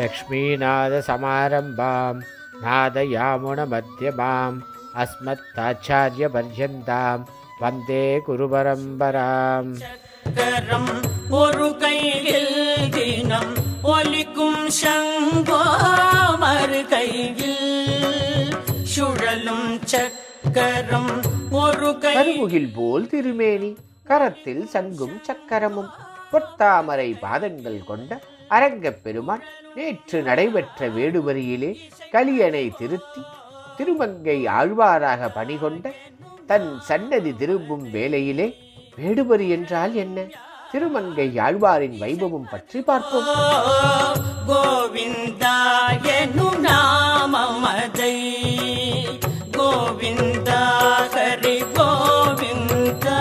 लक्ष्मीनाथसमारम्भां नादयामुणमध्यमाम् अस्मत्ताचार्यपर्यन्तां वन्दे गुरुपरम्पराम् கரம் ஒரு கையில் தினம் ஒலிக்கும் சங்கோ மறு கையில் சுழலும் சக்கரம் ஒரு கை கருமுகில் போல் திருமேனி கரத்தில் சங்கும் சக்கரமும் பொத்தாமரை பாதங்கள் கொண்ட அரங்கப் பெருமான் நேற்று நடைபெற்ற வேடுவரியிலே கலியனை திருத்தி திருமங்கை ஆழ்வாராக பணிகொண்ட தன் சன்னதி திரும்பும் வேளையிலே வேடுவரி என்றால் என்ன திருமங்கை ஆழ்வாரின் வைபவம் பற்றி பார்ப்போம் கோவிந்தாயனு நாமமதை கோவிந்தா ஹரி கோவிந்தா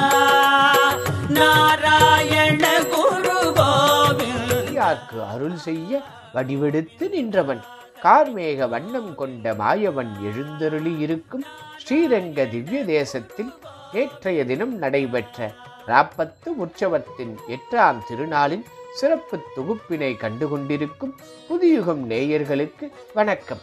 நாராயண குரு கோவிந்த அடியார்க்கு அருள் செய்ய வடிவெடுத்து நின்றவன் கார்மேக வண்ணம் கொண்ட மாயவன் எழுந்தருளி இருக்கும் ஸ்ரீரங்க திவ்ய தேசத்தில் நேற்றைய தினம் நடைபெற்ற ராப்பத்து உற்சவத்தின் எட்டாம் திருநாளின் சிறப்பு தொகுப்பினை கண்டுகொண்டிருக்கும் புதியுகம் நேயர்களுக்கு வணக்கம்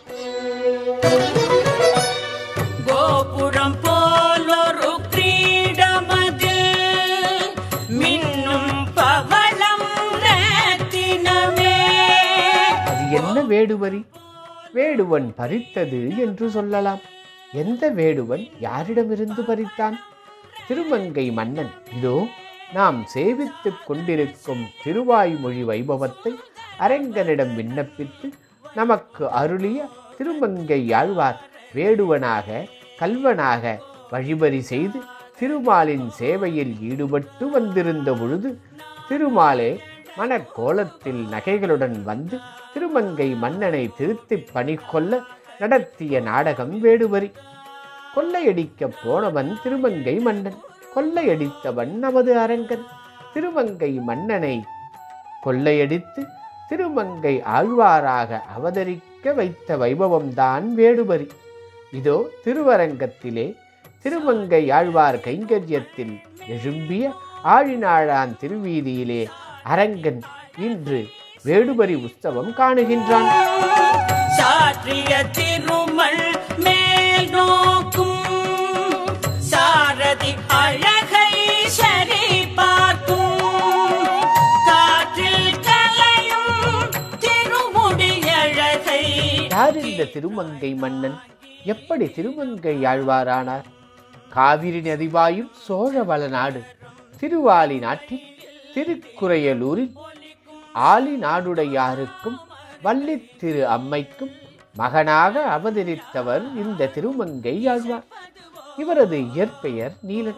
கோபுரம் போலொரு கிரீடமதில் மின்னும் பவளம் ரத்தினமே அது என்ன வேடுவரி வேடுவன் பறித்தது என்று சொல்லலாம் எந்த வேடுவன் யாரிடமிருந்து பறித்தான் திருமங்கை மன்னன் இதோ நாம் சேவித்துக் கொண்டிருக்கும் திருவாய்மொழி வைபவத்தை அரங்கனிடம் விண்ணப்பித்து நமக்கு அருளிய திருமங்கை ஆழ்வார் வேடுவனாக கல்வனாக வழிபறி செய்து திருமாலின் சேவையில் ஈடுபட்டு வந்திருந்த பொழுது திருமாலே மனக்கோலத்தில் நகைகளுடன் வந்து திருமங்கை மன்னனை திருத்திப் பணி கொள்ள நடத்திய நாடகம் வேடுவரி கொள்ளையடிக்கப் போனவன் திருமங்கை மன்னன் கொள்ளையடித்தவன் நமது அரங்கன் திருமங்கை மன்னனை கொள்ளையடித்து திருமங்கை ஆழ்வாராக அவதரிக்க வைத்த வைபவம்தான் வேடுவரி இதோ திருவரங்கத்திலே திருமங்கை ஆழ்வார் கைங்கரியத்தில் எழும்பிய ஆழினாழான் திருவீதியிலே அரங்கன் இன்று வேடுபரி உற்சவம் காணுகின்றான் சாற்றிய திருமல் மேல் நோக்கும் சாரதி அழகை சரி பார்க்கும் காற்றில் கலையும் திருமுடி அழகை யார் இந்த திருமங்கை மன்னன் எப்படி திருமங்கை ஆழ்வாரானார் காவிரி நதிவாயும் சோழவள நாடு திருவாலி நாட்டில் திருக்குறையலூரில் ஆலி நாடுடையாருக்கும் வள்ளித் திரு அம்மைக்கும் மகனாக அவதரித்தவர் இந்த திருமங்கை ஆழ்வார் இவரது இயற்பெயர் நீலன்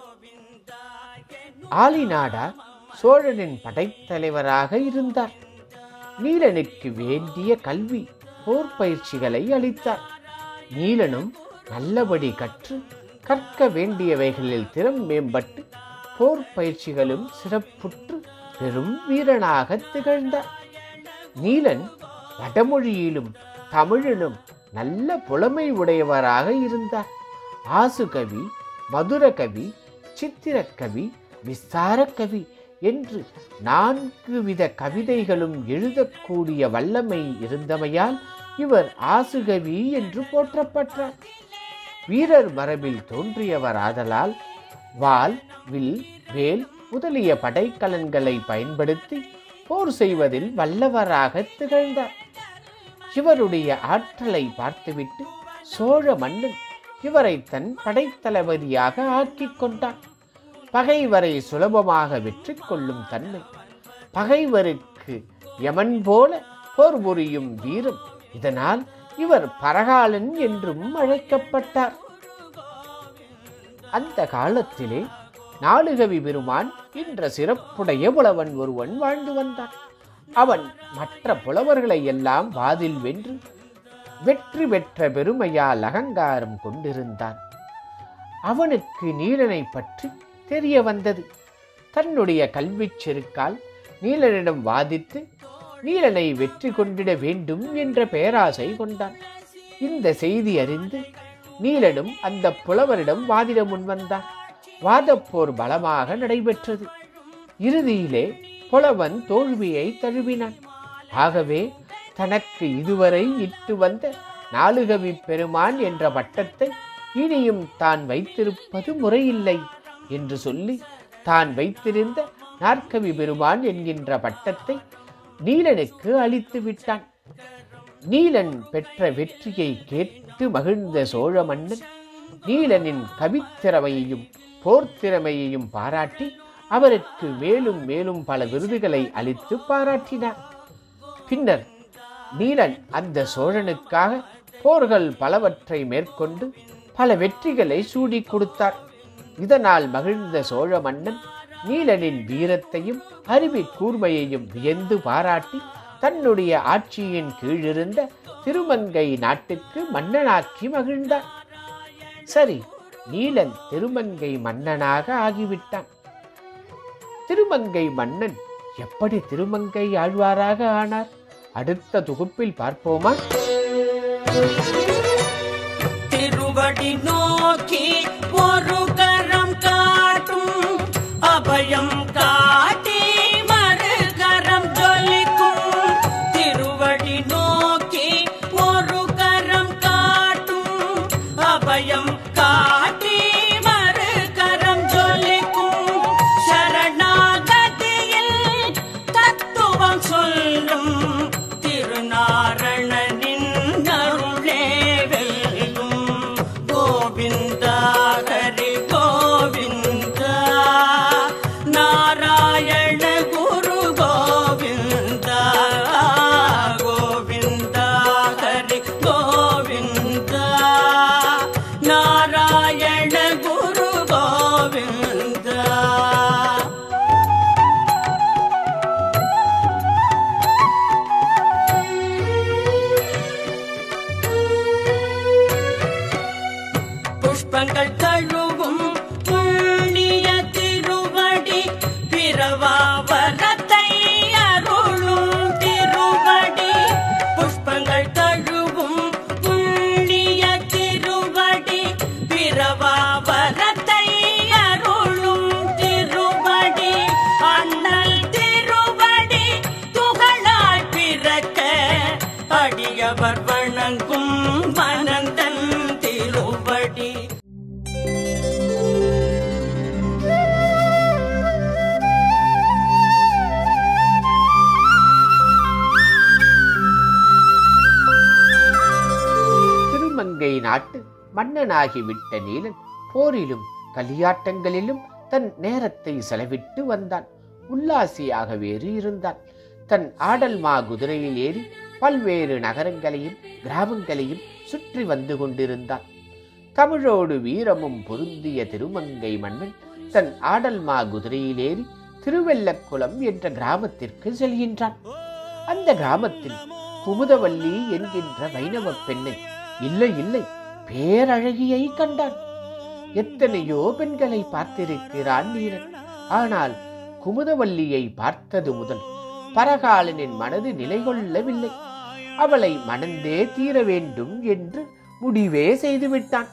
ஆலிநாடார் சோழனின் படைத்தலைவராக இருந்தார் நீலனுக்கு வேண்டிய கல்வி போர் பயிற்சிகளை அளித்தார் நீலனும் நல்லபடி கற்று கற்க வேண்டியவைகளில் திறம் மேம்பட்டு போர் பயிற்சிகளும் சிறப்புற்று பெரும் வீரனாக திகழ்ந்தார் நீலன் வடமொழியிலும் தமிழிலும் நல்ல புலமை உடையவராக இருந்தார் ஆசுகவி மதுரகவி சித்திரக்கவி விஸ்தாரக்கவி என்று நான்கு வித கவிதைகளும் எழுதக்கூடிய வல்லமை இருந்தமையால் இவர் ஆசுகவி என்று போற்றப்பட்டார் வீரர் மரபில் தோன்றியவர் ஆதலால் வாள் வில் வேல் முதலிய படைக்கலன்களை பயன்படுத்தி போர் செய்வதில் வல்லவராக திகழ்ந்தார் இவருடைய ஆற்றலை பார்த்துவிட்டு சோழ மன்னன் இவரை தன் படைத்தளபதியாக ஆக்கிக் கொண்டான் பகைவரை சுலபமாக வெற்றி கொள்ளும் தன்மை பகைவருக்கு யமன் போல போர் புரியும் வீரம் இதனால் இவர் பரகாலன் என்றும் அழைக்கப்பட்டார் அந்த காலத்திலே நாடுகவி பெருமான் என்ற சிறப்புடைய புலவன் ஒருவன் வாழ்ந்து வந்தான் அவன் மற்ற புலவர்களை எல்லாம் வாதில் வென்று வெற்றி பெற்ற பெருமையால் அகங்காரம் கொண்டிருந்தான் அவனுக்கு நீலனை பற்றி தெரிய வந்தது தன்னுடைய கல்விச் செருக்கால் நீலனிடம் வாதித்து நீலனை வெற்றி கொண்டிட வேண்டும் என்ற பேராசை கொண்டான் இந்த செய்தி அறிந்து நீலனும் அந்த புலவரிடம் வாதிட முன்வந்தான் வாதப்போர் பலமாக நடைபெற்றது இறுதியிலே புலவன் தோல்வியை தழுவினான் ஆகவே தனக்கு இதுவரை இட்டு வந்த நாலுகவி பெருமான் என்ற பட்டத்தை இனியும் தான் வைத்திருப்பது முறையில்லை என்று சொல்லி தான் வைத்திருந்த நாற்கவி பெருமான் என்கின்ற பட்டத்தை நீலனுக்கு அளித்து விட்டான் நீலன் பெற்ற வெற்றியை கேட்டு மகிழ்ந்த சோழ மன்னன் நீலனின் கவித்திறமையையும் போர்த்திறமையையும் பாராட்டி அவருக்கு மேலும் மேலும் பல விருதுகளை அளித்து பாராட்டினார் பின்னர் நீலன் அந்த சோழனுக்காக போர்கள் பலவற்றை மேற்கொண்டு பல வெற்றிகளை சூடிக் கொடுத்தார் இதனால் மகிழ்ந்த சோழ மன்னன் நீலனின் வீரத்தையும் அறிவி கூர்மையையும் வியந்து பாராட்டி தன்னுடைய ஆட்சியின் கீழிருந்த திருமங்கை நாட்டுக்கு மன்னனாக்கி மகிழ்ந்தார் சரி நீலன் திருமங்கை மன்னனாக ஆகிவிட்டான் திருமங்கை மன்னன் எப்படி திருமங்கை ஆழ்வாராக ஆனார் அடுத்த தொகுப்பில் பார்ப்போமா திருவடி நோக்கி ஒரு கரம் காட்டும் அபயம் காட்டி மறு கரம் ஜொலிக்கும் திருவடி நோக்கி ஒரு கரம் காட்டும் அபயம் காட்டி மறு கரம் ஜொலிக்கும் சரணாகதியில் தத்துவம் சொல்லும் திருநாரணனின் அருளே வெல்லும் கோவிந்தா ஹரி கோவிந்தா நாராயண குரு கோவிந்தா கோவிந்தா ஹரி கோவிந்தா நாராயண குரு கோவிந்தா புஷ்பங்கள் தழுவும் புண்ணிய திருவடி பிறவாவரத்தை அருளும் திருவடி புஷ்பங்கள் தழுவும் புண்ணிய திருவடி பிறவாவரத்தை அருளும் திருவடி அண்ணல் திருவடி துகளாய் பிறக்க அடியவர் வணங்கும் மனந்தன் திருவடி திருமங்கை நாட்டு மன்னனாகிவிட்ட நீலன் போரிலும் களியாட்டங்களிலும் தன் நேரத்தை செலவிட்டு வந்தான் உல்லாசியாக வேறு இருந்தான் தன் ஆடல் மா குதிரையில் ஏறி பல்வேறு நகரங்களையும் கிராமங்களையும் சுற்றி வந்து கொண்டிருந்தான் தமிழோடு வீரமும் பொருந்திய திருமங்கை மன்னன் தன் ஆடல் மா குதிரையில் ஏறி திருவெல்லக்குளம் என்ற கிராமத்திற்கு செல்கின்றான் அந்த கிராமத்தில் குமுதவல்லி என்கின்ற வைணவப் பெண்ணை இல்லை இல்லை பேரழகியை கண்டான் எத்தனையோ பெண்களை பார்த்திருக்கிறான் நீரன் ஆனால் குமுதவல்லியை பார்த்தது முதல் பரகாலனின் மனது நிலை கொள்ளவில்லை அவளை மணந்தே தீர வேண்டும் என்று முடிவே செய்துவிட்டான்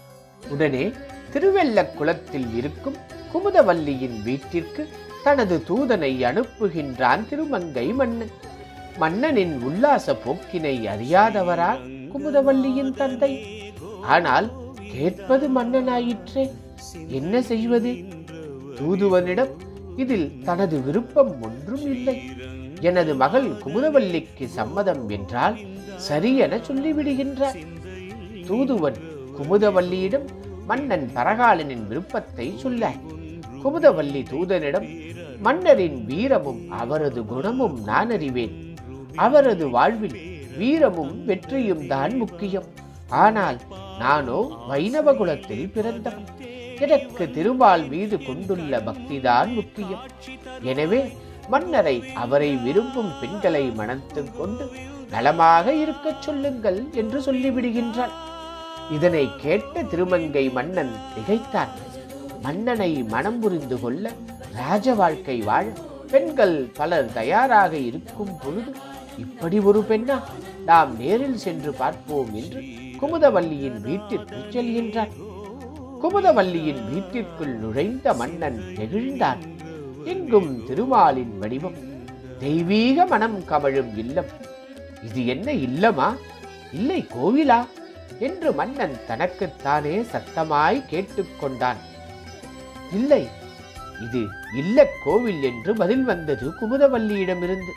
உடனே திருவெல்லக்குளத்தில் இருக்கும் குமுதவல்லியின் வீட்டிற்கு தனது தூதனை அனுப்புகின்றான் திருமங்கை மன்னன் மன்னனின் உல்லாச போக்கினை அறியாதவரா குமுதவல்லியின் தந்தை ஆனால் கேட்பது மன்னனாயிற்றே என்ன செய்வது தூதுவனிடம் இதில் தனது விருப்பம் ஒன்றும் இல்லை எனது மகள் குமுதவல்லிக்கு சம்மதம் என்றால் சரியென சொல்லிவிடுகின்றார் தூதுவன் குமுதவல்லியிடம் மன்னன் பரகாலனின் விருப்பத்தை சொல்ல குமுதவல்லி தூதனிடம் மன்னரின் வீரமும் அவரது குணமும் நான் அறிவேன் அவரது வாழ்வில் வீரமும் வெற்றியும் தான் முக்கியம் ஆனால் நானோ வைணவ குலத்தில் பிறந்தவன் எனக்கு திருமால் மீது கொண்டுள்ள பக்திதான் முக்கியம் எனவே மன்னரை அவரை விரும்பும் பெண்களை மணத்துக் கொண்டு நலமாக இருக்கச் சொல்லுங்கள் என்று சொல்லிவிடுகின்றான் இதனை கேட்ட திருமங்கை மன்னன் திகைத்தான் மன்னனை மனம் புரிந்து கொள்ள ராஜ வாழ்க்கை வாழ பெண்கள் பலர் தயாராக இருக்கும் பொழுது இப்படி ஒரு பெண்ணா நாம் நேரில் சென்று பார்ப்போம் என்று குமுதவல்லியின் வீட்டிற்கு செல்கின்றான் குமுதவல்லியின் வீட்டிற்குள் நுழைந்த மன்னன் நெகிழ்ந்தான் எங்கும் திருமாலின் வடிவம் தெய்வீக மனம் கமழும் இல்லம் இது என்ன இல்லமா இல்லை கோவிலா என்று மன்னன் தனக்குத்தானே சத்தமாய் கேட்டுக்கொண்டான் இல்லை இது இல்ல கோவில் என்று பதில் வந்தது குமுதவல்லியிடமிருந்து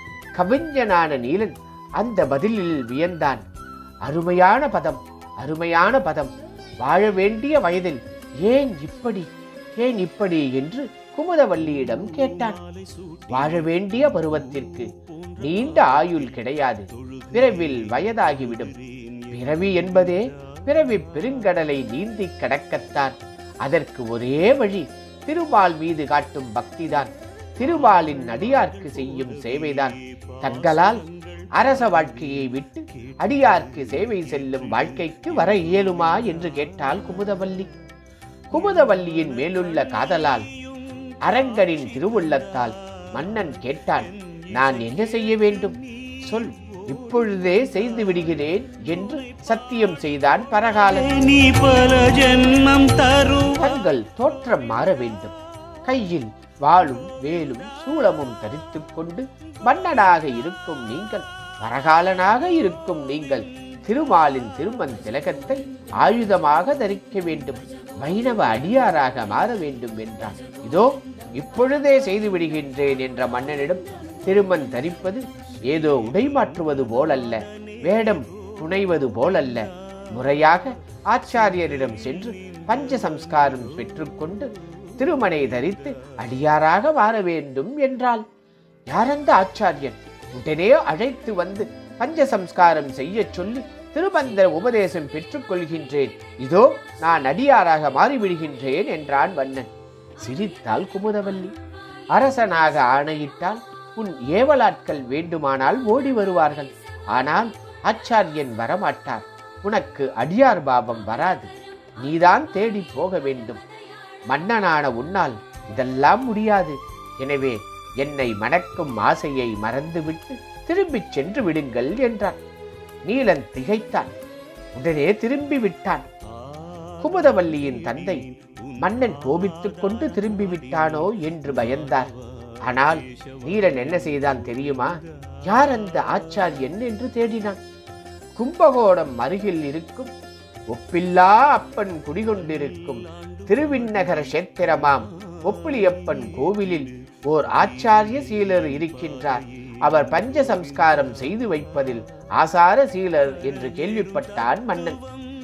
கவிஞனான நீலன் அந்த பதிலில் வியந்தான் அருமையான பதம் அருமையான பதம் வாழ வேண்டிய வயதில் ஏன் இப்படி ஏன் இப்படி என்று குமுதவல்லியிடம் கேட்டான் வாழ வேண்டிய பருவத்திற்கு நீண்ட ஆயுள் கிடையாது விரைவில் வயதாகிவிடும் பிறவி என்பதே பிறவி பெருங்கடலை நீந்தி கடக்கத்தான் அதற்கு ஒரே வழி திருமால் மீது காட்டும் பக்திதான் திருமாலின் அடியார்க்கு செய்யும் சேவைதான் தங்களால் அரச வாழ்க்கையை விட்டு அடியார்க்கு சேவை செல்லும் வாழ்க்கைக்கு வர இயலுமா என்று கேட்டாள் குமுதவல்லி குமுதவல்லியின் மேலுள்ள காதலால் அரங்கனின் திருவுள்ளத்தால் மன்னன் கேட்டான் நான் என்ன செய்ய வேண்டும் சொல் இப்பொழுதே செய்து விடுகிறேன் என்று சத்தியம் செய்தான் பரகாலன் நீ பல ஜென்மம் தரும் தங்கள் தோற்றம் மாற வேண்டும் கையில் வாளும் வேலும் சூளமும் தரித்துக் கொண்டு மன்னனாக இருக்கும் நீங்கள் பரகாலனாக இருக்கும் நீங்கள் திருமாலின் திருமண் திலகத்தை ஆயுதமாக தரிக்க வேண்டும் வைணவ அடியாராக மாற வேண்டும் என்றான் இதோ இப்பொழுதே செய்து விடுகின்றேன் என்ற மன்னனிடம் திருமண் தரிப்பது ஏதோ உடை மாற்றுவது போலல்ல வேடம் புனைவது போலல்ல முறையாக ஆச்சாரியரிடம் சென்று பஞ்ச சம்ஸ்காரம் பெற்றுக்கொண்டு திருமணை தரித்து அடியாராக மாற வேண்டும் என்றாள் யாரந்த ஆச்சாரியன் உடனே அழைத்து வந்து பஞ்ச சம்ஸ்காரம் செய்யச் சொல்லி திருமந்திர உபதேசம் பெற்றுக் கொள்கின்றேன் இதோ நான் அடியாராக மாறிவிடுகின்றேன் என்றான் வண்ணன் சிரித்தாள் குமுதவல்லி அரசனாக ஆணையிட்டால் உன் ஏவலாட்கள் வேண்டுமானால் ஓடி வருவார்கள் ஆனால் ஆச்சாரியன் வரமாட்டார் உனக்கு அடியார் பாவம் வராது நீதான் தேடி போக வேண்டும் மன்னனான உன்னால் இதெல்லாம் முடியாது எனவே என்னை மணக்கும் ஆசையை மறந்துவிட்டு திரும்பிச் சென்று விடுங்கள் என்றான் நீலன் திகைத்தான் உடனே திரும்பி விட்டான் குமுதவல்லியின் தந்தை மன்னன் கோபித்துக் கொண்டு திரும்பி விட்டானோ என்று பயந்தார் ஆனால் நீலன் என்ன செய்தான் தெரியுமா யார் அந்த ஆச்சாரியன் என்று தேடினான் கும்பகோணம் அருகில் இருக்கும் ஒப்பில்லா அப்பன் குடிகொண்டிருக்கும் திருவிண்ணகர கஷேத்திரமாம் ஒப்பிலியப்பன் கோவிலில் ஓர் ஆச்சாரிய சீலர் இருக்கின்றார் அவர் பஞ்ச சம்ஸ்காரம் செய்து வைப்பதில் ஆசார சீலர் என்று கேள்விப்பட்டான் மன்னன்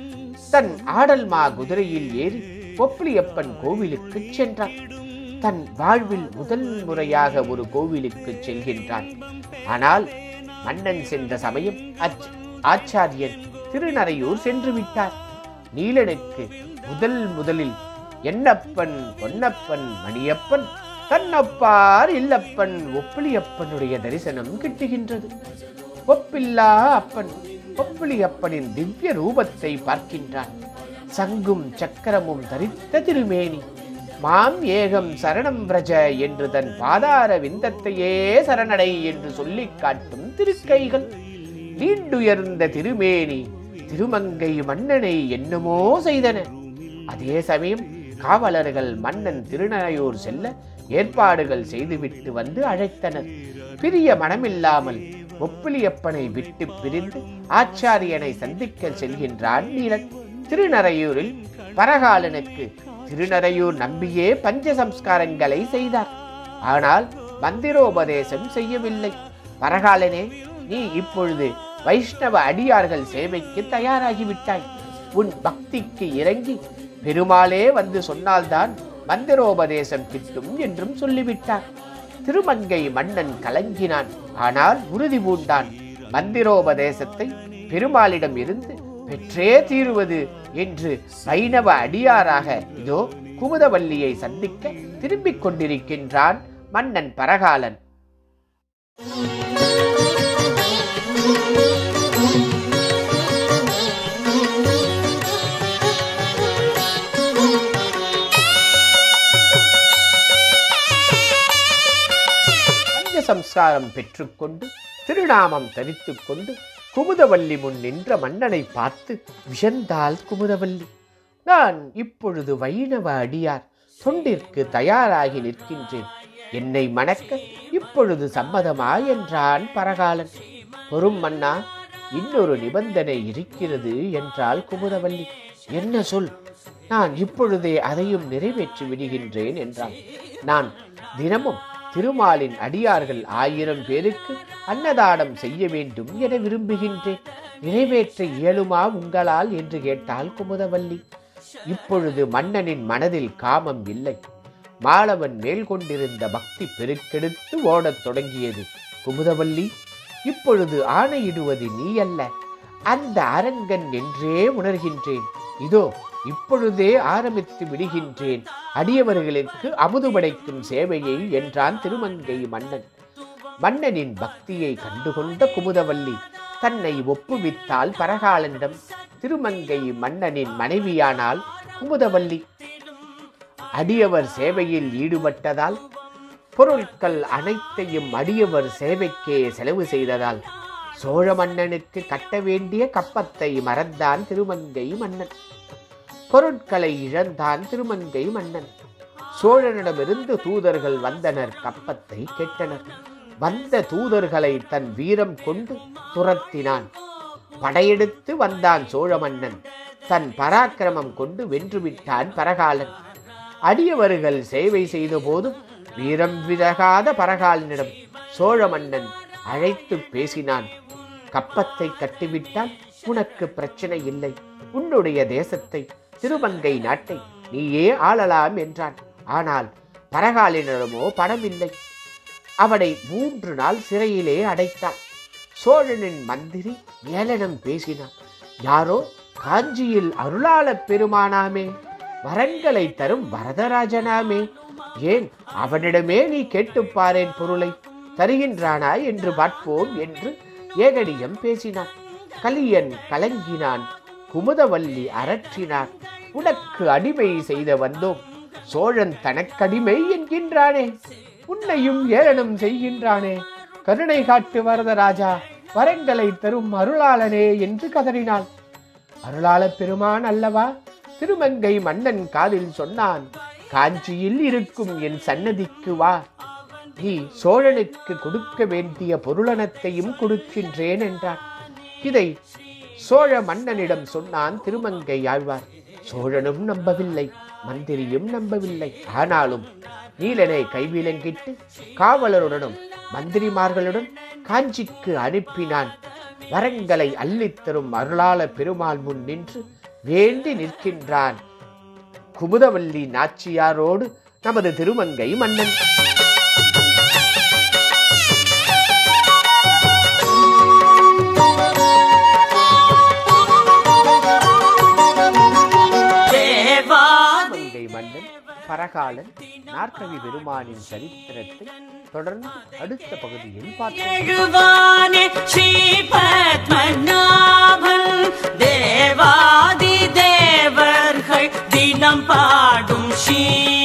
தன் ஆடல்மா குதிரையில் ஏறி ஒப்பிலியப்பன் கோவிலுக்கு சென்றான் தன் வாழ்வில் முதல் முறையாக ஒரு கோவிலுக்கு செல்கின்றான் ஆனால் மன்னன் சென்ற சமயம் அச்- ஆச்சாரியன் திருநறையூர் சென்று விட்டார் நீலனுக்கு முதல் முதலில் என்னப்பன் பொன்னப்பன் மணியப்பன் கண்ணப்பார் இல்லப்பன் ஒப்பிலியப்பனுடைய தரிசனம் கிட்டுகின்றது ஒப்பில்லா அப்பன் ஒப்பிலியப்பனின் திவ்ய ரூபத்தை பார்க்கின்றான் சங்கும் சக்கரமும் தரித்த திருமேனி மாம் ஏகம் சரணம் பிரஜ என்று தன் பாதார விந்தத்தையே சரணடை என்று சொல்லிக் காட்டும் திருக்கைகள் நீண்டுயர்ந்த திருமேனி திருமங்கை மன்னனை என்னமோ செய்தன அதே சமயம் காவலர்கள் மன்னன் திருநறையூர் செல்ல ஏற்பாடுகள் செய்துவிட்டு வந்து அழைத்தனர் பிரிய மனமில்லாமல் ஒப்பிலியப்பனை விட்டு பிரிந்து ஆச்சாரியனை சந்திக்க செல்கின்றான் நீலன் திருநறையூரில் பரகாலனுக்கு திருநறையூர் நம்பியே பஞ்ச சம்ஸ்காரங்களை செய்தார் ஆனால் மந்திரோபதேசம் செய்யவில்லை பரகாலனே நீ இப்பொழுது வைஷ்ணவ அடியார்கள் சேவைக்கு தயாராகிவிட்டாய் உன் பக்திக்கு இறங்கி பெருமாளே வந்து சொன்னால்தான் மந்திரோபதேசம் கிட்டும் என்றும் சொல்லிவிட்டார் திருமங்கை மன்னன் கலங்கினான் ஆனால் உறுதி பூண்டான் மந்திரோபதேசத்தை பெருமாளிடம் இருந்து பெற்றே தீருவது என்று வைணவ அடியாராக இதோ குமுதவல்லியை சந்திக்க திரும்பிக் கொண்டிருக்கின்றான் மன்னன் பரகாலன் பஞ்ச சம்ஸ்காரம் பெற்றுக்கொண்டு திருநாமம் தரித்துக் கொண்டு குமுதவல்லி முன் நின்ற மன்னனை பார்த்து வியந்தாள் குமுதவல்லி நான் இப்பொழுது வைணவ அடியார் தொண்டிற்கு தயாராகி நிற்கின்றேன் என்னை மணக்க இப்பொழுது சம்மதமா என்றான் பரகாலன் பொறும் மன்னா இன்னொரு நிபந்தனை இருக்கிறது என்றால் குமுதவல்லி என்ன சொல் நான் இப்பொழுதே அதையும் நிறைவேற்றி விடுகின்றேன் என்றான் நான் தினமும் திருமாலின் அடியார்கள் ஆயிரம் பேருக்கு அன்னதானம் செய்ய வேண்டும் என விரும்புகின்றேன் நிறைவேற்ற இயலுமா உங்களால் என்று கேட்டாள் குமுதவல்லி இப்பொழுது மன்னனின் மனதில் காமம் இல்லை மாலவன் மேல் கொண்டிருந்த பக்தி பெருக்கெடுத்து ஓடத் தொடங்கியது குமுதவல்லி இப்பொழுது ஆணையிடுவது நீ அல்ல அந்த அரங்கன் என்றே உணர்கின்றேன் இதோ இப்பொழுதே ஆரம்பித்து விடுகின்றேன் அடியவர்களுக்கு அமுது படைக்கும் சேவையை என்றான் திருமங்கை மன்னன் மன்னனின் பக்தியை கண்டுகொண்ட குமுதவல்லி தன்னை ஒப்புவித்தால் பரகாலனிடம் திருமங்கை மன்னனின் மனைவியானால் குமுதவல்லி அடியவர் சேவையில் ஈடுபட்டதால் பொருட்கள் அனைத்தையும் அடியவர் சேவைக்கே செலவு செய்ததால் சோழ மன்னனுக்கு கட்ட வேண்டிய கப்பத்தை மறந்தான் திருமங்கை மன்னன் பொருட்களை இழந்தான் திருமங்கை மன்னன் சோழனிடமிருந்து தூதர்கள் வந்தனர் கப்பத்தை கேட்டனர் வந்த தூதர்களை தன் வீரம் கொண்டு துரத்தினான் படையெடுத்து வந்தான் சோழ மன்னன் தன் பராக்கிரமம் கொண்டு வென்றுவிட்டான் பரகாலன் அடியவர்கள் சேவை செய்த போதும் வீரம் விலகாத பரகாலனிடம் சோழ மன்னன் அழைத்து பேசினான் கப்பத்தை கட்டிவிட்டால் உனக்கு பிரச்சனை இல்லை உன்னுடைய தேசத்தை திருமங்கை நாட்டை நீயே ஆளலாம் என்றான் ஆனால் பரகாலினிடமோ பணம் இல்லை அவனை மூன்று நாள் சிறையிலே அடைத்தான் சோழனின் மந்திரி ஏளனம் பேசினான் யாரோ காஞ்சியில் அருளாளப் பெருமானாமே வரன்களை தரும் வரதராஜனாமே ஏன் அவனிடமே நீ கேட்டுப் பாரேன் பொருளை தருகின்றானா என்று பார்ப்போம் என்று ஏகடியம் பேசினான் கலியன் கலங்கினான் குமுதவல்லி அரற்றினார் உனக்கு அடிமை செய்த வந்தோம் சோழன் தனக்கடிமை என்கின்றானே உன்னையும் ஏளனம் செய்கின்றானே கருணை காட்டு வரதராஜா வரங்களை தரும் அருளாளனே என்று கதறினாள் அருளாளப் பெருமான் அல்லவா திருமங்கை மன்னன் காதில் சொன்னான் காஞ்சியில் இருக்கும் என் சன்னதிக்கு வா நீ சோழனுக்கு கொடுக்க வேண்டிய பொருளனத்தையும் கொடுக்கின்றேன் என்றான் இதை சோழ மன்னனிடம் சொன்னான் திருமங்கை ஆழ்வார் சோழனும் நம்பவில்லை மந்திரியும் நம்பவில்லை ஆனாலும் நீலனை கைவிலங்கிட்டு காவலருடனும் மந்திரிமார்களுடன் காஞ்சிக்கு அனுப்பினான் வரங்களை அள்ளித்தரும் அருளாள பெருமாள் முன் நின்று வேண்டி நிற்கின்றான் குமுதவல்லி நாச்சியாரோடு நமது திருமங்கை மன்னன் தேவாதி மங்கை மன்னன் பரகாலன் நாற்கவி பெருமானின் சரித்திரத்தை தொடர்ந்து அடுத்த பகுதியில் பார்ப்போம் எழுவானே ஸ்ரீ பத்மநாபன் தேவாதி தேவர்கள் தினம் பாடும் ஸ்ரீ